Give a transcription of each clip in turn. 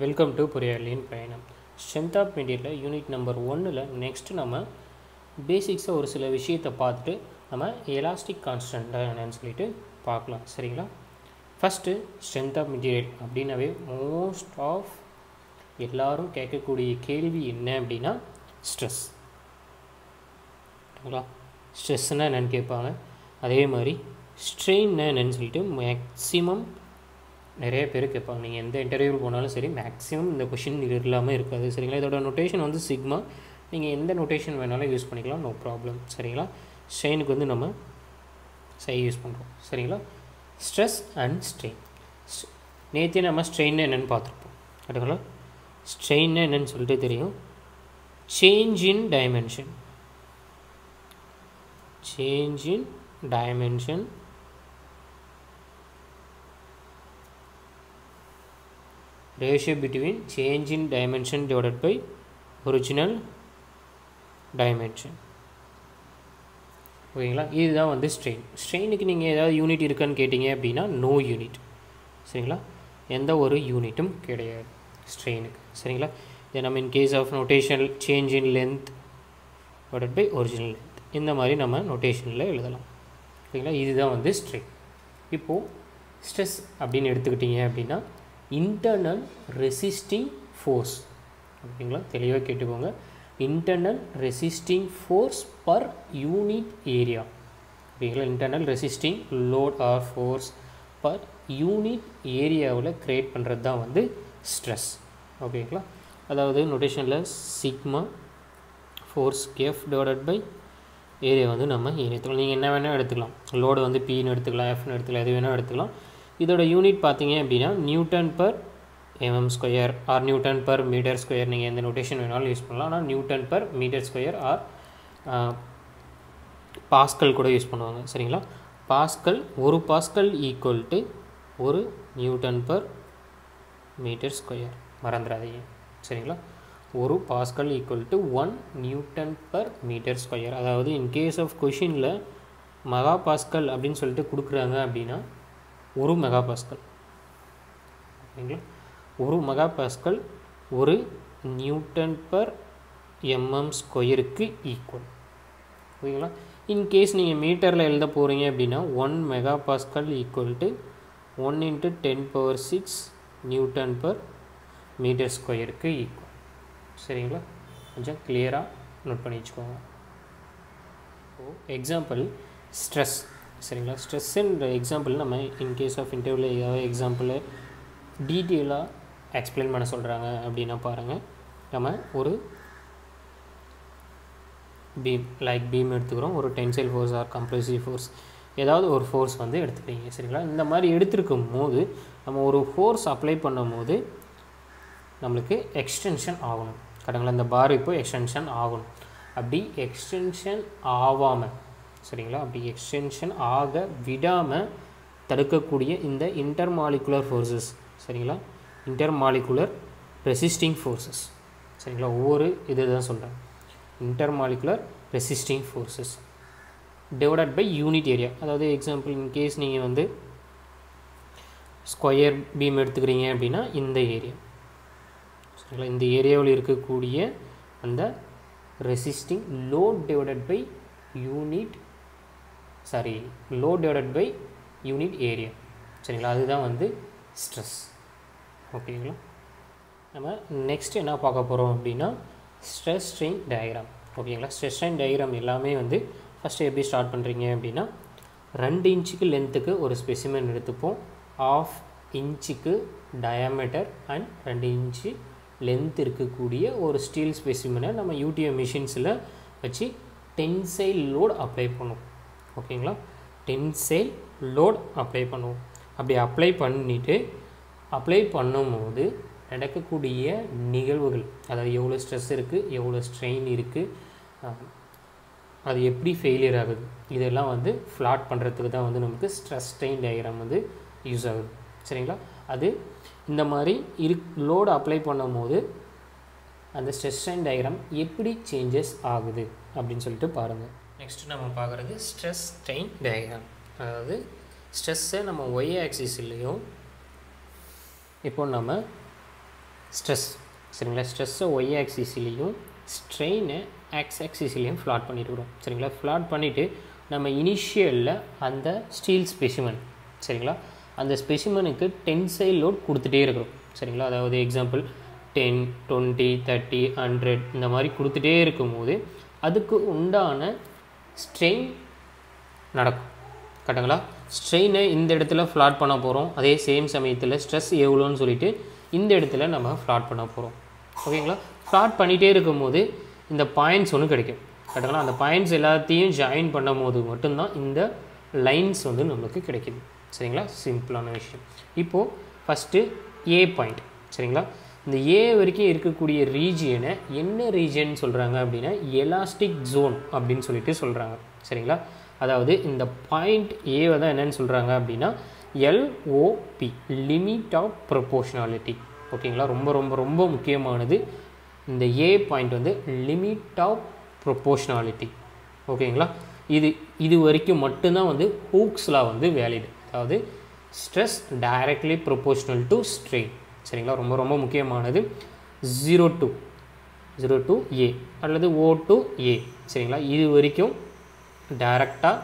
welcome to பொறியாளியின் பயணம் strength of மெட்டீரியலில் யூனிட் நம்பர் ஒன்னில் நெக்ஸ்ட்டு நம்ம பேசிக்ஸாக ஒரு சில விஷயத்தை பார்த்துட்டு நம்ம எலாஸ்டிக் கான்ஸ்டண்ட்டாக என்னன்னு சொல்லிட்டு பார்க்கலாம் சரிங்களா ஃபஸ்ட்டு ஸ்ட்ரென்த் ஆஃப் மெட்டீரியல் அப்படின்னாவே மோஸ்ட் ஆஃப் எல்லாரும் கேட்கக்கூடிய கேள்வி என்ன அப்படின்னா ஸ்ட்ரெஸ் சரிங்களா ஸ்ட்ரெஸ்னால் என்னென்னு கேட்பாங்க அதே மாதிரி ஸ்ட்ரெயின்னா என்னென்னு சொல்லிட்டு மேக்ஸிமம் நிறைய பேர் கேட்பாங்க நீங்கள் எந்த இன்டர்வியூ போனாலும் சரி மேக்ஸிமம் இந்த கொஷின் இல்லாமல் இருக்காது சரிங்களா இதோட நொட்டேஷன் வந்து சிக்மா நீங்கள் எந்த நொட்டேஷன் வேணாலும் யூஸ் பண்ணிக்கலாம் நோ ப்ராப்ளம் சரிங்களா ஸ்ட்ரெயினுக்கு வந்து நம்ம சை யூஸ் பண்ணுறோம் சரிங்களா ஸ்ட்ரெஸ் அண்ட் ஸ்ட்ரெயின் நேற்றே நம்ம ஸ்ட்ரெயின் என்னென்னு பார்த்துருப்போம் அதுங்களா ஸ்ட்ரெயின் என்னன்னு சொல்லிட்டு தெரியும் change in dimension change in dimension ratio between change in dimension divided by original dimension ஓகேங்களா இதுதான் வந்து ஸ்ட்ரெயின் ஸ்ட்ரெயினுக்கு நீங்கள் ஏதாவது யூனிட் இருக்கான்னு கேட்டிங்க அப்படின்னா நோ யூனிட் சரிங்களா எந்த ஒரு யூனிட்டும் கிடையாது ஸ்ட்ரெயினுக்கு சரிங்களா இதை நம்ம in case of notation change in length divided by original length இந்த மாதிரி நம்ம நொட்டேஷனில் எழுதலாம் ஓகேங்களா இதுதான் வந்து ஸ்ட்ரெயின் இப்போது ஸ்ட்ரெஸ் அப்படின்னு எடுத்துக்கிட்டிங்க அப்படின்னா இன்டர்னல் ரெசிஸ்டிங் ஃபோர்ஸ் ஓகேங்களா தெளிவாக கேட்டுக்கோங்க internal resisting force per unit area ஓகேங்களா internal resisting load or force per unit ஏரியாவில் க்ரியேட் பண்ணுறது தான் வந்து ஸ்ட்ரெஸ் ஓகேங்களா அதாவது நொட்டேஷனில் sigma force F divided by area வந்து நம்ம எடுத்துக்கலாம் நீங்கள் என்ன வேணால் எடுத்துக்கலாம் லோடு வந்து பின்னு எடுத்துக்கலாம் எஃப்னு எடுத்துக்கலாம் எது வேணால் எடுத்துக்கலாம் இதோட யூனிட் பார்த்தீங்க அப்படின்னா newton per mm square or newton per metre square நீங்கள் எந்த நோட்டேஷன் வேணாலும் யூஸ் பண்ணலாம் ஆனால் newton per metre square or pascal கூட யூஸ் பண்ணுவாங்க சரிங்களா பாஸ்கல் ஒரு பாஸ்கல் ஈக்குவல் டு ஒரு நியூட்டன் பர் மீட்டர் ஸ்கொயர் மறந்துடாதீங்க சரிங்களா ஒரு pascal equal to one newton per metre square அதாவது இன் கேஸ் ஆஃப் கொஷினில் மெகா பாஸ்கல் அப்படின்னு சொல்லிட்டு கொடுக்குறாங்க அப்படின்னா ஒரு மெகா பாஸ்கல் ஓகேங்களா ஒரு மெகா பாஸ்கல் ஒரு நியூட்டன் பர் எம்எம் ஸ்கொயருக்கு ஈக்குவல் ஓகேங்களா இன்கேஸ் நீங்கள் மீட்டரில் எழுத போகிறீங்க அப்படின்னா one mega pascal equal to one into ten power six newton per மீட்டர் ஸ்கொயருக்கு ஈக்குவல் சரிங்களா கொஞ்சம் கிளியராக நோட் பண்ணி வச்சுக்கோங்க ஓ எக்ஸாம்பிள் ஸ்ட்ரெஸ் சரிங்களா ஸ்ட்ரெஸ்ஸுன்ற எக்ஸாம்பிள் நம்ம இன் கேஸ் ஆஃப் இன்டர்வியூவில் ஏதாவது எக்ஸாம்பிள் டீட்டெயிலாக எக்ஸ்பிளைன் பண்ண சொல்கிறாங்க அப்படின்னா பாருங்கள் நம்ம ஒரு பீம் லைக் பீம் எடுத்துக்கிறோம் ஒரு tensile force or compressive force ஏதாவது ஒரு ஃபோர்ஸ் வந்து எடுத்துக்கிறீங்க சரிங்களா இந்த மாதிரி எடுத்துருக்கும் போது நம்ம ஒரு ஃபோர்ஸ் அப்ளை பண்ணும் போது நம்மளுக்கு எக்ஸ்டென்ஷன் ஆகணும் கரெக்டுங்களா இந்த பார் இப்போ எக்ஸ்டென்ஷன் ஆகணும் அப்படி எக்ஸ்டென்ஷன் ஆகாமல் சரிங்களா அப்படி எக்ஸ்டென்ஷன் ஆக விடாமல் தடுக்கக்கூடிய இந்த இன்டர்மாலிகுலர் ஃபோர்ஸஸ் சரிங்களா இன்டர்மாலிகுலர் ரெசிஸ்டிங் ஃபோர்ஸஸ் சரிங்களா ஒவ்வொரு இது தான் சொல்கிறேன் intermolecular resisting forces divided by unit area அதாவது எக்ஸாம்பிள் இன் கேஸ் நீங்கள் வந்து ஸ்கொயர் பீம் எடுத்துக்கிறீங்க அப்படின்னா இந்த ஏரியா சரிங்களா இந்த ஏரியாவில் இருக்கக்கூடிய அந்த resisting load divided by unit sorry load divided by unit area சரிங்களா அதுதான் வந்து ஸ்ட்ரெஸ் ஓகேங்களா நம்ம நெக்ஸ்ட் என்ன பார்க்க போகிறோம் அப்படின்னா ஸ்ட்ரெஸ் ஸ்ட்ரெயின் டயக்ராம் ஓகேங்களா ஸ்ட்ரெஸ் ஸ்ட்ரெயின் டயக்ராம் எல்லாமே வந்து ஃபஸ்ட்டு எப்படி ஸ்டார்ட் பண்ணுறீங்க அப்படின்னா ரெண்டு இன்ச்சுக்கு லென்த்துக்கு ஒரு ஸ்பெசிமென் எடுத்துப்போம் ஆஃப் இன்ச்சுக்கு டயாமீட்டர் அண்ட் ரெண்டு இன்ச்சு லென்த் இருக்கக்கூடிய ஒரு ஸ்டீல் ஸ்பெசிமெனை நம்ம யூடிஎம் மிஷின்ஸில் வச்சு டென்சைல் லோட் அப்ளை பண்ணுவோம் ஓகேங்களா டென்சைல் லோட் அப்ளை பண்ணுவோம் அப்படி அப்ளை பண்ணிவிட்டு அப்ளை பண்ணும்போது நடக்கக்கூடிய நிகழ்வுகள் அதாவது எவ்வளோ ஸ்ட்ரெஸ் இருக்குது எவ்வளோ ஸ்ட்ரெயின் இருக்குது அது எப்படி ஃபெயிலியர் ஆகுது இதெல்லாம் வந்து ஃப்ளாட் பண்ணுறதுக்கு தான் வந்து நமக்கு ஸ்ட்ரெஸ் ஸ்ட்ரெயின் டயக்ராம் வந்து யூஸ் ஆகுது சரிங்களா அது இந்த மாதிரி இரு லோடு அப்ளை பண்ணும் போது அந்த ஸ்ட்ரெஸ் ஸ்ட்ரெயின் டயக்ராம் எப்படி சேஞ்சஸ் ஆகுது அப்படின்னு சொல்லிட்டு பாருங்கள் நெக்ஸ்ட் நம்ம பார்க்குறது ஸ்ட்ரெஸ் ஸ்ட்ரெயின் டயக்ராம் அதாவது ஸ்ட்ரெஸ்ஸை நம்ம ஒய் ஆக்சிஸ்லேயும் இப்போ நம்ம ஸ்ட்ரெஸ் சரிங்களா ஸ்ட்ரெஸ்ஸை ஒய் ஆக்சிஸ்லேயும் ஸ்ட்ரெயினை எக்ஸ் ஆக்சிஸ்லேயும் ஃப்ளாட் பண்ணிட்டுருக்கோம் சரிங்களா ஃப்ளாட் பண்ணிவிட்டு நம்ம இனிஷியலில் அந்த ஸ்டீல் ஸ்பெசிமன் சரிங்களா அந்த ஸ்பெசிமனுக்கு டென்சைல் லோட் கொடுத்துட்டே இருக்கிறோம் சரிங்களா அதாவது example ten twenty thirty hundred இந்த மாதிரி கொடுத்துட்டே இருக்கும்போது அதுக்கு உண்டான ஸ்ட்ரெயின் நடக்கும் கரெக்டுங்களா ஸ்ட்ரெயினை இந்த இடத்துல ஃப்ளாட் பண்ண போகிறோம் அதே சேம் சமயத்தில் ஸ்ட்ரெஸ் எவ்வளோன்னு சொல்லிட்டு இந்த இடத்துல நம்ம ஃப்ளாட் பண்ண போகிறோம் ஓகேங்களா ஃப்ளாட் பண்ணிகிட்டே இருக்கும்போது இந்த பாயிண்ட்ஸ் ஒன்று கிடைக்கும் கரெக்டுங்களா அந்த பாயிண்ட்ஸ் எல்லாத்தையும் ஜாயின் பண்ணும் போது மட்டும்தான் இந்த லைன்ஸ் வந்து நம்மளுக்கு கிடைக்குது சரிங்களா சிம்பிளான விஷயம் இப்போது ஃபஸ்ட்டு ஏ பாயிண்ட் சரிங்களா இந்த ஏ வரைக்கும் இருக்கக்கூடிய ரீஜியனை என்ன ரீஜியன் சொல்கிறாங்க அப்படின்னா எலாஸ்டிக் ஜோன் அப்படின்னு சொல்லிட்டு சொல்கிறாங்க சரிங்களா அதாவது இந்த பாயிண்ட் ஏவை தான் என்னென்னு சொல்கிறாங்க அப்படின்னா எல்ஓபி லிமிட் ஆஃப் ப்ரொபோஷனாலிட்டி ஓகேங்களா ரொம்ப ரொம்ப ரொம்ப முக்கியமானது இந்த ஏ பாயிண்ட் வந்து லிமிட் ஆஃப் ப்ரொபோஷனாலிட்டி ஓகேங்களா இது இது வரைக்கும் மட்டும்தான் வந்து ஹூக்ஸ்லாம் வந்து வேலிட் அதாவது stress directly proportional to strain சரிங்களா ரொம்ப ரொம்ப முக்கியமானது zero to zero to A அல்லது ஓ டு ஏ சரிங்களா இது வரைக்கும் டைரக்டாக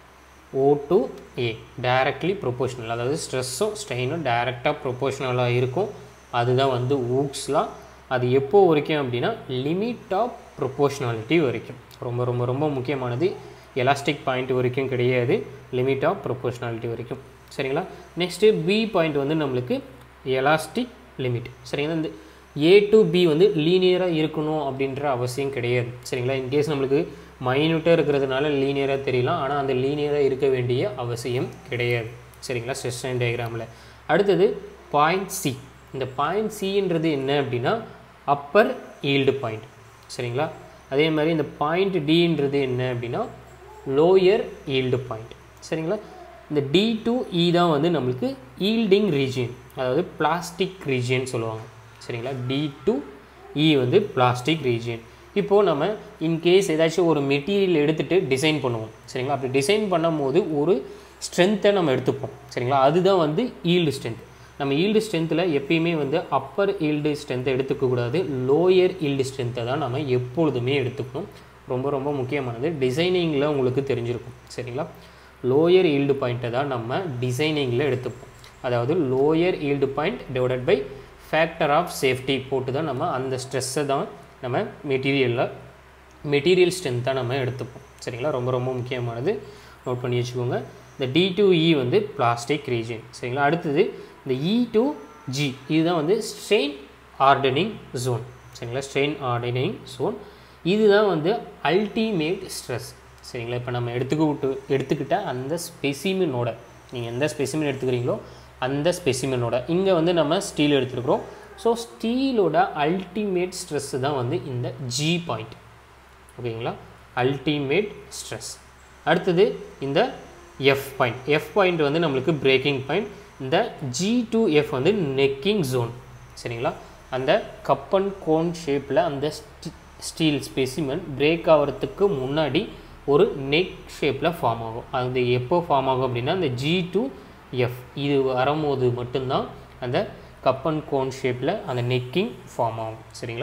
O to A directly proportional அதாவது ஸ்ட்ரெஸ்ஸும் ஸ்ட்ரெயினும் டைரெக்டாக ப்ரொபோஷனலாக இருக்கும் அதுதான் வந்து ஊக்ஸ்லாம் அது எப்போ வரைக்கும் அப்படின்னா லிமிட் ஆஃப் ப்ரொபோஷனாலிட்டி வரைக்கும் ரொம்ப ரொம்ப ரொம்ப முக்கியமானது எலாஸ்டிக் பாயிண்ட் வரைக்கும் கிடையாது லிமிட் ஆஃப் ப்ரொபோஷனாலிட்டி வரைக்கும் சரிங்களா நெக்ஸ்ட்டு பி பாயிண்ட் வந்து நம்மளுக்கு எலாஸ்டிக் லிமிட் சரிங்களா இந்த ஏ டு பி வந்து லீனியராக இருக்கணும் அப்படின்ற அவசியம் கிடையாது சரிங்களா இன்கேஸ் நம்மளுக்கு மைனூட்டாக இருக்கிறதுனால லீனியராக தெரியலாம் ஆனால் அந்த லீனியராக இருக்க வேண்டிய அவசியம் கிடையாது சரிங்களா ஸ்ட்ரெஸ் லைன் டயக்ராமில் அடுத்தது பாயிண்ட் சி இந்த பாயிண்ட் சின்றது என்ன அப்படின்னா அப்பர் ஈல்டு பாயிண்ட் சரிங்களா அதே மாதிரி இந்த பாயிண்ட் டின்றது என்ன அப்படின்னா லோயர் ஈல்டு பாயிண்ட் சரிங்களா இந்த டி டு இ தான் வந்து நம்மளுக்கு ஈல்டிங் ரீஜியன் அதாவது பிளாஸ்டிக் ரீஜியன் சொல்லுவாங்க சரிங்களா டி டு இ வந்து பிளாஸ்டிக் ரீஜியன் இப்போது நம்ம இன்கேஸ் ஏதாச்சும் ஒரு மெட்டீரியல் எடுத்துகிட்டு டிசைன் பண்ணுவோம் சரிங்களா அப்படி டிசைன் பண்ணும்போது ஒரு ஸ்ட்ரென்த்தை நம்ம எடுத்துப்போம் சரிங்களா அதுதான் வந்து ஈல்டு ஸ்ட்ரென்த் நம்ம ஈல்டு ஸ்ட்ரென்த்தில் எப்பயுமே வந்து அப்பர் ஈல்டு ஸ்ட்ரென்த்தை எடுத்துக்கக்கூடாது லோயர் ஈல்டு ஸ்ட்ரென்த்தை தான் நம்ம எப்பொழுதுமே எடுத்துக்கணும் ரொம்ப ரொம்ப முக்கியமானது டிசைனிங்கில் உங்களுக்கு தெரிஞ்சிருக்கும் சரிங்களா லோயர் ஈல்டு பாயிண்ட்டை தான் நம்ம டிசைனிங்கில் எடுத்துப்போம் அதாவது lower yield point divided by factor of safety போட்டு தான் நம்ம அந்த ஸ்ட்ரெஸ்ஸை தான் நம்ம மெட்டீரியலில் மெட்டீரியல் ஸ்ட்ரென்த்தாக நம்ம எடுத்துப்போம் சரிங்களா ரொம்ப ரொம்ப முக்கியமானது நோட் பண்ணி வச்சுக்கோங்க இந்த டி டு இ வந்து பிளாஸ்டிக் ரீஜன் சரிங்களா அடுத்தது இந்த இ டு ஜி இதுதான் வந்து ஸ்ட்ரெயின் ஆர்டனிங் ஜோன் சரிங்களா ஸ்ட்ரெயின் ஆர்டனிங் ஜோன் இதுதான் வந்து அல்டிமேட் ஸ்ட்ரெஸ் சரிங்களா இப்போ நம்ம எடுத்துக்கிட்டு எடுத்துக்கிட்ட அந்த ஸ்பெசிமினோட நீங்கள் எந்த ஸ்பெசிமின் எடுத்துக்கிறீங்களோ அந்த ஸ்பெசிமினோட இங்கே வந்து நம்ம ஸ்டீல் எடுத்துருக்குறோம் ஸோ ஸ்டீலோட அல்டிமேட் ஸ்ட்ரெஸ்ஸு தான் வந்து இந்த ஜி பாயிண்ட் ஓகேங்களா அல்டிமேட் ஸ்ட்ரெஸ் அடுத்தது இந்த எஃப் பாயிண்ட் எஃப் பாயிண்ட் வந்து நம்மளுக்கு பிரேக்கிங் பாயிண்ட் இந்த ஜி டு எஃப் வந்து நெக்கிங் ஜோன் சரிங்களா அந்த கப் அண்ட் கோன் ஷேப்பில் அந்த ஸ்டீல் ஸ்பெசிமன் பிரேக் ஆகிறதுக்கு முன்னாடி ஒரு நெக் ஷேப்பில் ஃபார்ம் ஆகும் அது எப்போ ஃபார்ம் ஆகும் அப்படின்னா அந்த ஜி டு எஃப் இது வரும்போது மட்டும்தான் அந்த கப் அண்ட் கோன் ஷேப்பில் அந்த நெக்கிங் ஃபார்ம் ஆகும் சரிங்களா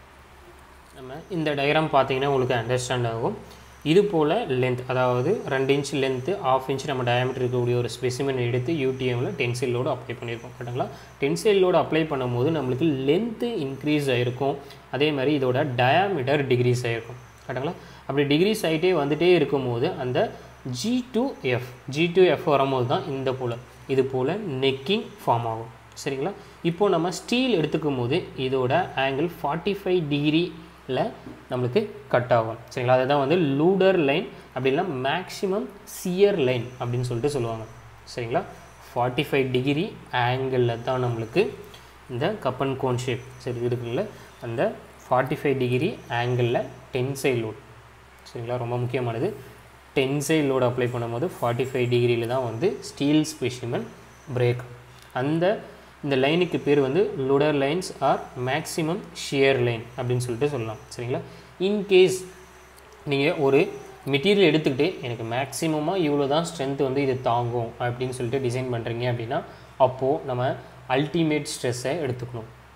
நம்ம இந்த டயக்ராம் பார்த்தீங்கன்னா உங்களுக்கு அண்டர்ஸ்டாண்ட் ஆகும் இது போல் லென்த் அதாவது ரெண்டு இன்ச் லென்த்து ஆஃப் இன்ச் நம்ம டயமீட்டர் இருக்கக்கூடிய ஒரு ஸ்பெசிமென் எடுத்து யூடிஎம்மில் டென்சில் லோடு அப்ளை பண்ணியிருக்கோம் கரெக்டுங்களா டென்சில் லோடு அப்ளை பண்ணும்போது நம்மளுக்கு லென்த்து இன்க்ரீஸ் ஆகிருக்கும் அதே மாதிரி இதோட டயாமீட்டர் டிக்ரீஸ் ஆகிருக்கும் கரெக்டுங்களா அப்படி டிக்ரீஸ் ஆகிட்டே வந்துகிட்டே இருக்கும்போது அந்த G to F G to F வரும்போது தான் இந்த போல் இது போல் நெக்கிங் ஃபார்ம் ஆகும் சரிங்களா இப்போது நம்ம ஸ்டீல் எடுத்துக்கும் போது இதோட ஆங்கிள் ஃபார்ட்டி ஃபைவ் டிகிரியில் நம்மளுக்கு கட் ஆகும் சரிங்களா அதுதான் வந்து லூடர் லைன் அப்படின்னா மேக்ஸிமம் சியர் லைன் அப்படின்னு சொல்லிட்டு சொல்லுவாங்க சரிங்களா ஃபார்ட்டி ஃபைவ் டிகிரி ஆங்கிளில் தான் நம்மளுக்கு இந்த கப் அண்ட் கோன் ஷேப் சரி இருக்குல்ல அந்த ஃபார்ட்டி ஃபைவ் டிகிரி ஆங்கிளில் டென்சைல் லோட் சரிங்களா ரொம்ப முக்கியமானது டென்சைல் லோடு அப்ளை பண்ணும்போது ஃபார்ட்டி ஃபைவ் டிகிரியில் தான் வந்து ஸ்டீல் ஸ்பெஷிமன் பிரேக் அந்த இந்த லைனுக்கு பேர் வந்து Luder lines or maximum shear line அப்படின்னு சொல்லிட்டு சொல்லலாம் சரிங்களா இன்கேஸ் நீங்கள் ஒரு மெட்டீரியல் எடுத்துக்கிட்டு எனக்கு மேக்ஸிமமாக இவ்வளோ தான் ஸ்ட்ரென்த் வந்து இது தாங்கும் அப்படின்னு சொல்லிட்டு டிசைன் பண்ணுறீங்க அப்படின்னா அப்போது நம்ம அல்டிமேட் ஸ்ட்ரெஸ்ஸை எடுத்துக்கணும்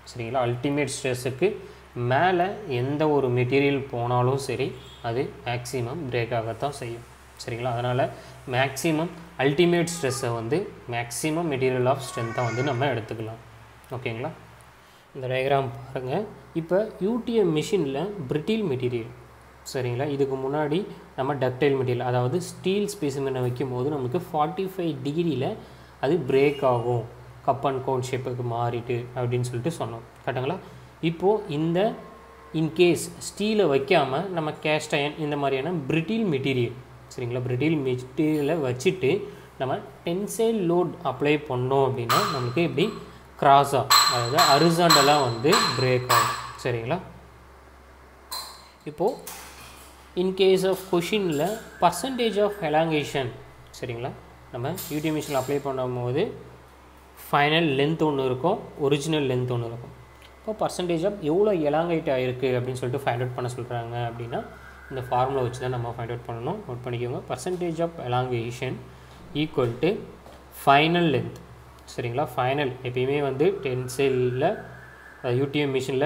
சரிங்களா அல்டிமேட் ஸ்ட்ரெஸ்ஸுக்கு மேலே எந்த ஒரு மெட்டீரியல் போனாலும் சரி அது மேக்ஸிமம் பிரேக் ஆகத்தான் செய்யும் சரிங்களா அதனால் மேக்ஸிமம் அல்டிமேட் ஸ்ட்ரெஸ்ஸை வந்து மேக்ஸிமம் மெட்டீரியல் ஆஃப் ஸ்ட்ரென்த்தை வந்து நம்ம எடுத்துக்கலாம் ஓகேங்களா இந்த டயக்ராம் பாருங்கள் இப்போ யூடிஎம் மிஷினில் பிரிட்டில் மெட்டீரியல் சரிங்களா இதுக்கு முன்னாடி நம்ம டக்டைல் மெட்டீரியல் அதாவது ஸ்டீல் ஸ்பெசிமெனை வைக்கும் போது நமக்கு ஃபார்ட்டி ஃபைவ் டிகிரியில் அது பிரேக் ஆகும் கப் அண்ட் கோன் ஷேப்புக்கு மாறிட்டு அப்படின்னு சொல்லிட்டு சொன்னோம் கரெக்டுங்களா இப்போது இந்த இன்கேஸ் ஸ்டீலை வைக்காமல் நம்ம கேஸ்ட் அயன் இந்த மாதிரியான பிரிட்டில் மெட்டீரியல் சரிங்களா பிரிட்டில் மெட்டீரியலை வச்சுட்டு நம்ம டென்சைல் லோட் அப்ளை பண்ணோம் அப்படின்னா நமக்கு இப்படி கிராஸாக அதாவது அரிசாண்டலாக வந்து பிரேக் ஆகும் சரிங்களா இப்போது இன்கேஸ் ஆஃப் கொஷினில் பர்சன்டேஜ் ஆஃப் எலாங்கேஷன் சரிங்களா நம்ம யூடிஎம் மிஷினில் அப்ளை பண்ணும்போது ஃபைனல் லென்த் ஒன்று இருக்கும் ஒரிஜினல் லென்த் ஒன்று இருக்கும் இப்போ பர்சன்டேஜ் ஆஃப் எவ்வளோ எலாங்கைட் ஆகிருக்கு அப்படின்னு சொல்லிட்டு ஃபைண்ட் அவுட் பண்ண சொல்கிறாங்க அப்படின்னா இந்த ஃபார்முலா வச்சு தான் நம்ம ஃபைண்ட் அவுட் பண்ணணும் நோட் பண்ணிக்கோங்க percentage of elongation equal to final length சரிங்களா ஃபைனல் எப்பயுமே வந்து டென்சைலில் யூடிஎம் மிஷினில்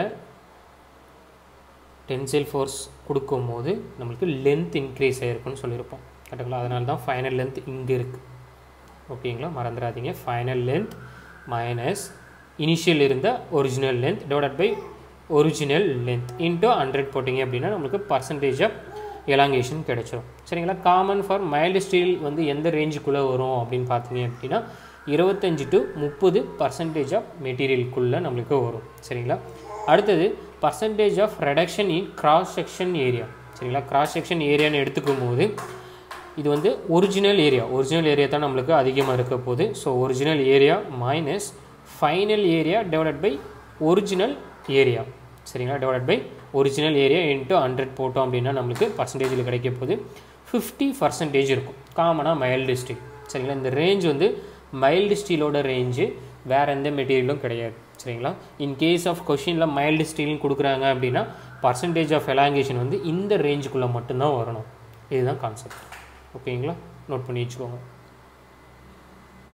டென்சைல் ஃபோர்ஸ் கொடுக்கும்போது நம்மளுக்கு லென்த் இன்க்ரீஸ் ஆகிருக்குன்னு சொல்லியிருப்போம் கரெக்டுங்களா அதனால தான் ஃபைனல் லென்த் இங்கே இருக்குது ஓகேங்களா மறந்துடாதீங்க ஃபைனல் லென்த் மைனஸ் இனிஷியல் இருந்த original length divide by original length into hundred போட்டிங்க அப்படின்னா நம்மளுக்கு பர்சன்டேஜ் ஆஃப் எலாங்கேஷன் கிடைச்சிரும் சரிங்களா காமன் ஃபார் மைல்டு ஸ்டீல் வந்து எந்த ரேஞ்சுக்குள்ளே வரும் அப்படின்னு பார்த்தீங்க அப்படின்னா இருபத்தஞ்சி டு முப்பது பர்சன்டேஜ் ஆஃப் மெட்டீரியலுக்குள்ளே நம்மளுக்கு வரும் சரிங்களா அடுத்தது percentage of reduction in cross section area சரிங்களா கிராஸ் செக்ஷன் ஏரியான்னு எடுத்துக்கும் போது இது வந்து ஒரிஜினல் ஏரியா ஒரிஜினல் ஏரியா தான் நம்மளுக்கு அதிகமாக இருக்க போகுது so original area minus final area divided by original area சரிங்களா divided by original area into hundred போட்டோம் அப்படின்னா நம்மளுக்கு பர்சன்டேஜில் கிடைக்க போகுது ஃபிஃப்டி பர்சன்டேஜ் இருக்கும் காமனாக மைல்டு ஸ்டீல் சரிங்களா இந்த ரேஞ்ச் வந்து மைல்டு ஸ்டீலோட ரேஞ்சு வேறு எந்த மெட்டீரியலும் கிடையாது சரிங்களா இன் கேஸ் ஆஃப் கொஷினில் மைல்டு ஸ்டீல்னு கொடுக்குறாங்க அப்படின்னா பர்சன்டேஜ் ஆஃப் எலாங்கேஷன் வந்து இந்த ரேஞ்சுக்குள்ளே மட்டும்தான் வரணும் இதுதான் கான்செப்ட் ஓகேங்களா நோட் பண்ணி வச்சுக்கோங்க